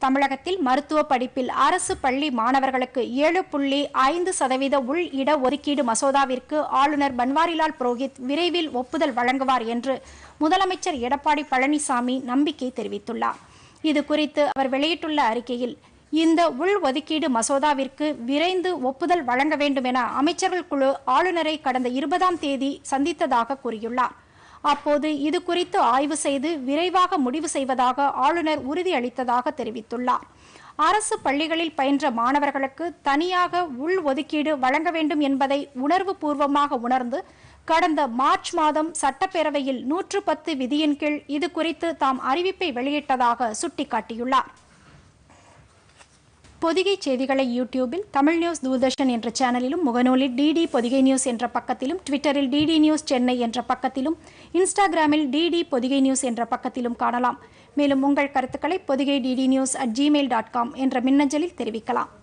தமிழகத்தில் மருத்துவ படிப்பில் அரசு பள்ளி மாணவர்களுக்கு ஏழு புள்ளி ஐந்து சதவீத உள் இட ஒதுக்கீடு மசோதாவிற்கு ஆளுநர் பன்வாரிலால் புரோஹித் விரைவில் ஒப்புதல் வழங்குவார் என்று முதலமைச்சர் எடப்பாடி பழனிசாமி நம்பிக்கை தெரிவித்துள்ளார் இது குறித்து அவர் வெளியிட்டுள்ள அறிக்கையில் இந்த உள் ஒதுக்கீடு மசோதாவிற்கு விரைந்து ஒப்புதல் வழங்க வேண்டும் என அமைச்சர்கள் குழு ஆளுநரை கடந்த இருபதாம் தேதி சந்தித்ததாக கூறியுள்ளார் அப்போது இது குறித்து ஆய்வு செய்து விரைவாக முடிவு செய்வதாக ஆளுநர் உறுதியளித்ததாக தெரிவித்துள்ளார் அரசு பள்ளிகளில் பயின்ற மாணவர்களுக்கு தனியாக உள் ஒதுக்கீடு வழங்க வேண்டும் என்பதை உணர்வு பூர்வமாக உணர்ந்து கடந்த மார்ச் மாதம் சட்டப்பேரவையில் நூற்று பத்து விதியின் கீழ் இது குறித்து தாம் அறிவிப்பை வெளியிட்டதாக சுட்டிக்காட்டியுள்ளார் பொதிகை செய்திகளை யூடியூபில் தமிழ் நியூஸ் தூர்தர்ஷன் என்ற சேனலிலும் முகநூலில் டிடி பொதிகை நியூஸ் என்ற பக்கத்திலும் ட்விட்டரில் டிடி நியூஸ் சென்னை என்ற பக்கத்திலும் இன்ஸ்டாகிராமில் டிடி பொதிகை நியூஸ் என்ற பக்கத்திலும் காணலாம் மேலும் உங்கள் கருத்துக்களை Podhigai DD news at Gmail dot com என்ற மின்னஞ்சலில் தெரிவிக்கலாம்